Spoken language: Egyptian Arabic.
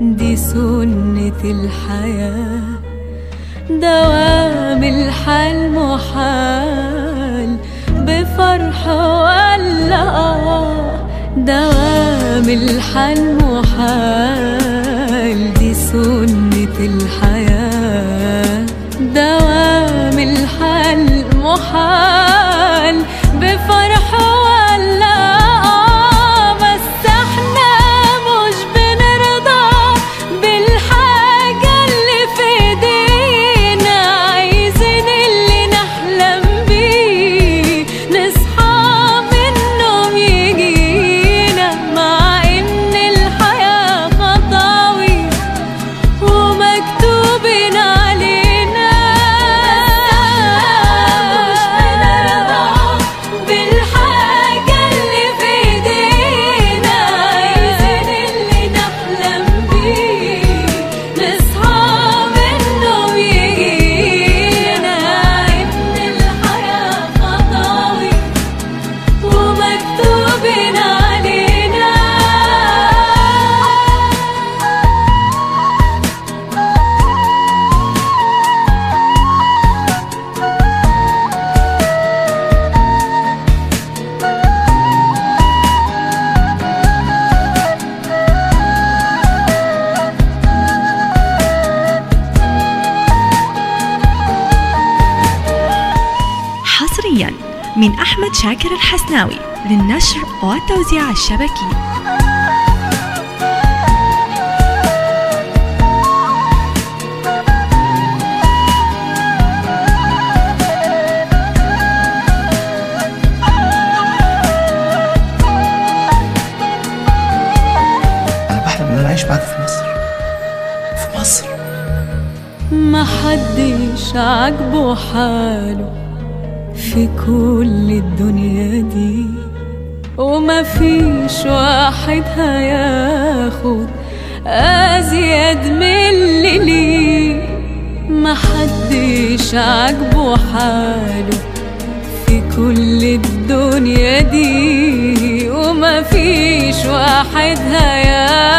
دي سنة الحياة دوام الحال محال بفرح ولا آه دوام الحال محال دي سنة الحياة دوام الحال محال بفرح ولا آه بس احنا مش بنرضى بالحاجة اللي في ايدينا عايزين اللي نحلم بيه نصحى من النوم يجينا مع ان الحياة خطاوي ومكتوبين علينا مش بنرضى بالحاجة اللي في ايدينا عايزين اللي نحلم بيه نصحى من النوم يجينا ان الحياة خطاوي ومكتوبين علينا حصريا من أحمد شاكر الحسناوي للنشر والتوزيع الشبكي انا بحلم ان انا اعيش معاك في مصر في مصر ما حدش عاجبه حاله في كل الدنيا دي وما فيش واحد هياخد أزيد من اللي ليه ما حدش عاجبه حاله في كل الدنيا دي وما فيش واحد هياخد